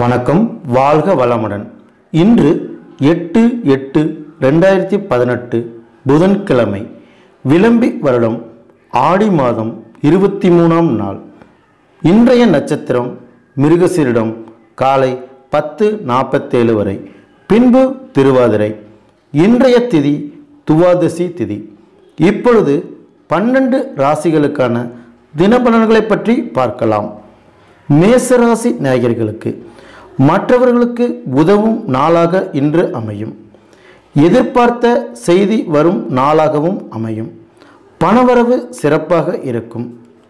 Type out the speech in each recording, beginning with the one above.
வணக்கம் வாழ்க வளமுடன் இன்று எட்டு எட்டு ரெண்டாயிரத்தி பதினெட்டு புதன்கிழமை விளம்பி வருடம் ஆடி மாதம் இருபத்தி மூணாம் நாள் இன்றைய நட்சத்திரம் மிருகசீரிடம் காலை பத்து நாற்பத்தேழு வரை பின்பு திருவாதிரை இன்றைய திதி துவாதசி திதி இப்பொழுது பன்னெண்டு ராசிகளுக்கான தினபலன்களை பற்றி பார்க்கலாம் மேசராசி நேயர்களுக்கு மற்றவர்களுக்கு உதவும் நாளாக இன்று அமையும் எதிர்பார்த்த செய்தி வரும் நாளாகவும் அமையும் பணவரவு சிறப்பாக இருக்கும்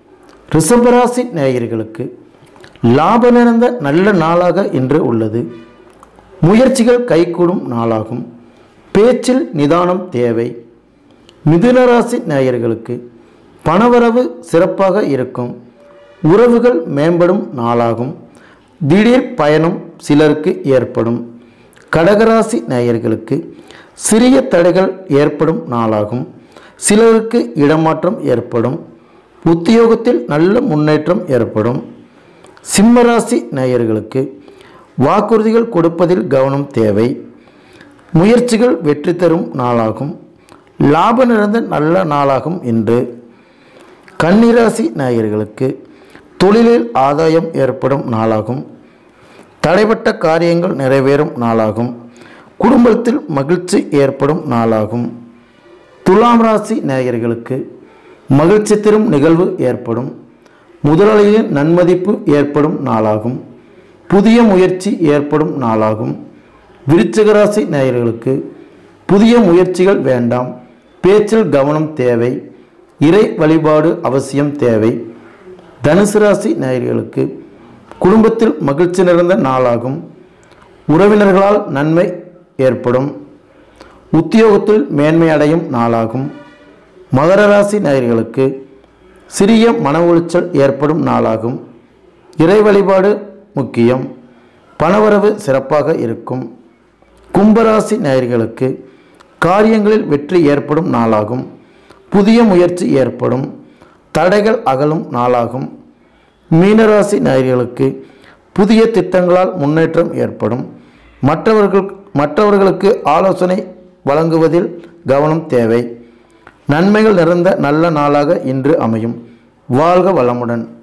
ரிஷபராசி நேயர்களுக்கு லாப நிறைந்த நல்ல நாளாக இன்று உள்ளது முயற்சிகள் கைகூடும் நாளாகும் பேச்சில் நிதானம் தேவை மிதுனராசி நேயர்களுக்கு பணவரவு சிறப்பாக இருக்கும் உறவுகள் மேம்படும் நாளாகும் திடீர் பயணம் சிலருக்கு ஏற்படும் கடகராசி நேயர்களுக்கு சிறிய தடைகள் ஏற்படும் நாளாகும் சிலருக்கு இடமாற்றம் ஏற்படும் உத்தியோகத்தில் நல்ல முன்னேற்றம் ஏற்படும் சிம்மராசி நேயர்களுக்கு வாக்குறுதிகள் கொடுப்பதில் கவனம் தேவை முயற்சிகள் வெற்றி தரும் நாளாகும் லாப நிறைந்த நல்ல நாளாகும் இன்று கன்னிராசி நேயர்களுக்கு தொழிலில் ஆதாயம் ஏற்படும் நாளாகும் தடைப்பட்ட காரியங்கள் நிறைவேறும் நாளாகும் குடும்பத்தில் மகிழ்ச்சி ஏற்படும் நாளாகும் துலாம் ராசி நேயர்களுக்கு மகிழ்ச்சி தரும் நிகழ்வு ஏற்படும் முதலாளியின் நன்மதிப்பு ஏற்படும் நாளாகும் புதிய முயற்சி ஏற்படும் நாளாகும் விருச்சிக ராசி நேயர்களுக்கு புதிய முயற்சிகள் வேண்டாம் பேச்சில் கவனம் தேவை இறை வழிபாடு அவசியம் தேவை தனுசு ராசி நேயர்களுக்கு குடும்பத்தில் மகிழ்ச்சி நிறைந்த நாளாகும் உறவினர்களால் நன்மை ஏற்படும் உத்தியோகத்தில் மேன்மை அடையும் நாளாகும் மகர ராசி நேயர்களுக்கு சிறிய மன உளைச்சல் ஏற்படும் நாளாகும் இறை வழிபாடு முக்கியம் பணவரவு சிறப்பாக இருக்கும் கும்பராசி நேயர்களுக்கு காரியங்களில் வெற்றி ஏற்படும் நாளாகும் புதிய முயற்சி ஏற்படும் தடைகள் அகலும் நாளாகும் மீனராசி நேயர்களுக்கு புதிய திட்டங்களால் முன்னேற்றம் ஏற்படும் மற்றவர்கள் மற்றவர்களுக்கு ஆலோசனை வழங்குவதில் கவனம் தேவை நன்மைகள் நிறைந்த நல்ல நாளாக இன்று அமையும் வாழ்க வளமுடன்